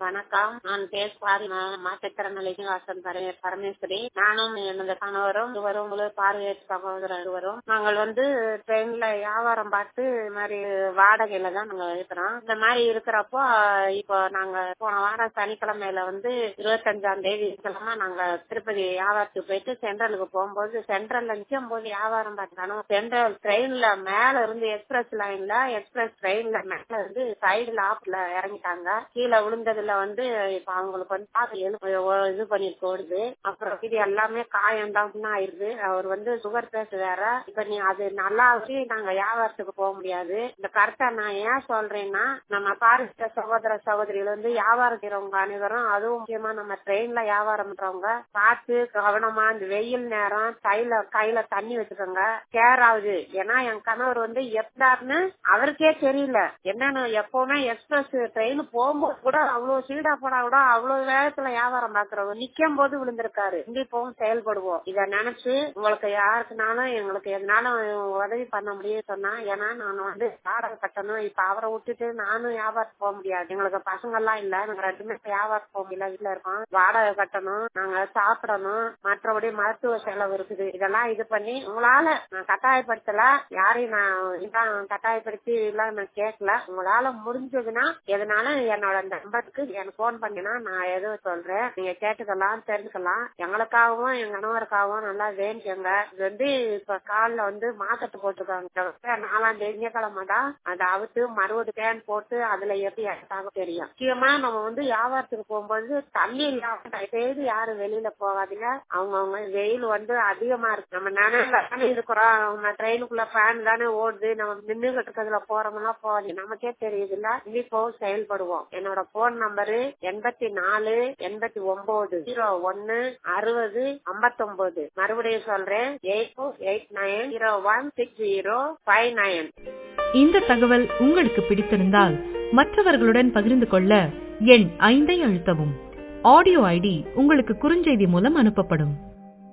வணக்கம் நான் பேசுவாரி மாற்றுத்திறனாளிகள் வாசன் பர- பரமேஸ்வரி நானும் எனது கணவரும் இருவரும் முழு பார்வையற்ற சகோதரர் இருவரும் நாங்கள் வந்து ட்ரெயின்ல வியாபாரம் பார்த்து இது மாதிரி வாடகையில தான் நாங்க இருக்கிறோம் இந்த மாதிரி இருக்கிறப்போ இப்போ நாங்க போன வாரம் சனிக்கிழமையில வந்து இருபத்தஞ்சாம் தேதி கிழமை நாங்க திருப்பதி வியாபாரத்துக்கு போயிட்டு சென்ட்ரலுக்கு போகும்போது சென்ட்ரல்ல நிற்கும் போது வியாபாரம் பார்த்தாலும் சென்ட்ரல் ட்ரெயின்ல மேல இருந்து எக்ஸ்பிரஸ் லைன்ல எக்ஸ்பிரஸ் ட்ரெயின்ல மேல இருந்து சைடுல ஆப்ல இறங்கிட்டாங்க கீழே விழுந்ததுல வந்து இப்ப அவங்களுக்கு வந்து காது எழுப்பு இது பண்ணிட்டு ஓடுது அப்புறம் இது எல்லாமே காயம் தான் ஆயிருது அவர் வந்து சுகர் பேச வேற இப்ப நீ அது நல்லா வச்சு நாங்க வியாபாரத்துக்கு போக முடியாது இந்த கரெக்டா நான் ஏன் சொல்றேன்னா நம்ம பாரிட்ட சகோதர சகோதரிகள் வந்து வியாபாரம் செய்யறவங்க அனைவரும் அதுவும் முக்கியமா நம்ம ட்ரெயின்ல வியாபாரம் பண்றவங்க பார்த்து கவனமா இந்த வெயில் நேரம் கையில கையில தண்ணி வச்சுக்கோங்க கேர் ஆகுது ஏன்னா என் கணவர் வந்து எப்படாருன்னு அவருக்கே தெரியல என்னன்னு எப்பவுமே எக்ஸ்பிரஸ் ட்ரெயின் போகும்போது கூட அவ்வளவு சீடா போனா கூட அவ்வளவு வேகத்துல வியாபாரம் பாக்குறவங்க நிக்கும் போது விழுந்திருக்காரு இப்பவும் செயல்படுவோம் இத நினைச்சு உங்களுக்கு யாருக்குனாலும் எங்களுக்கு எதனாலும் உதவி பண்ண முடியும் சொன்னா ஏன்னா நான் வந்து வாடகை கட்டணும் இப்ப அவரை விட்டுட்டு நானும் வியாபாரம் போக முடியாது எங்களுக்கு பசங்க எல்லாம் இல்ல நாங்க ரெண்டுமே வியாபாரம் போக முடியல வீட்டுல இருக்கோம் வாடகை கட்டணும் நாங்க சாப்பிடணும் மற்றபடி மருத்துவ செலவு இருக்குது இதெல்லாம் இது பண்ணி உங்களால நான் கட்டாயப்படுத்தல யாரையும் நான் இதான் கட்டாயப்படுத்தி எல்லாம் நான் கேட்கல உங்களால முடிஞ்சதுன்னா எதனால என்னோட நம்பருக்கு எனக்கு போன் பண்ணினா நான் எதுவும் சொல்றேன் நீங்க கேட்டுக்கலாம் தெரிஞ்சுக்கலாம் எங்களுக்காகவும் எங்க கணவருக்காகவும் நல்லா வேண்டிக்கங்க இது வந்து இப்ப கால்ல வந்து மாக்கத்து போட்டிருக்காங்க நாலாம் திங்கக்கிழமை தான் அதை அவுத்து மறுபடி கேன் போட்டு அதுல எப்படி எடுத்தாங்க தெரியும் முக்கியமா நம்ம வந்து வியாபாரத்துக்கு போகும்போது தண்ணி இல்லாம செய்து யாரும் வெளியில போகாதீங்க அவங்கவுங்க வெயில் வந்து அதிகமா இருக்கு நம்ம நினைவுல தானே இருக்கிறோம் நம்ம ட்ரெயினுக்குள்ள ஃபேன் தானே ஓடுது நம்ம நின்றுகிட்டு இருக்கிறதுல போறோம்னா போகாது நமக்கே தெரியுது இல்ல இப்போ செயல்படுவோம் என்னோட போன் நம்பரு எண்பத்தி நாலு எண்பத்தி ஒன்பது ஜீரோ ஒன்னு அறுபது ஐம்பத்தொன்பது மறுபடியும் சொல்றேன் eight two eight nine zero one six zero five nine இந்த தகவல் உங்களுக்கு பிடித்திருந்தால் மற்றவர்களுடன் பகிர்ந்து கொள்ள எண் ஐந்தை அழுத்தவும் ஆடியோ ஐடி உங்களுக்கு குறுஞ்செய்தி மூலம் அனுப்பப்படும்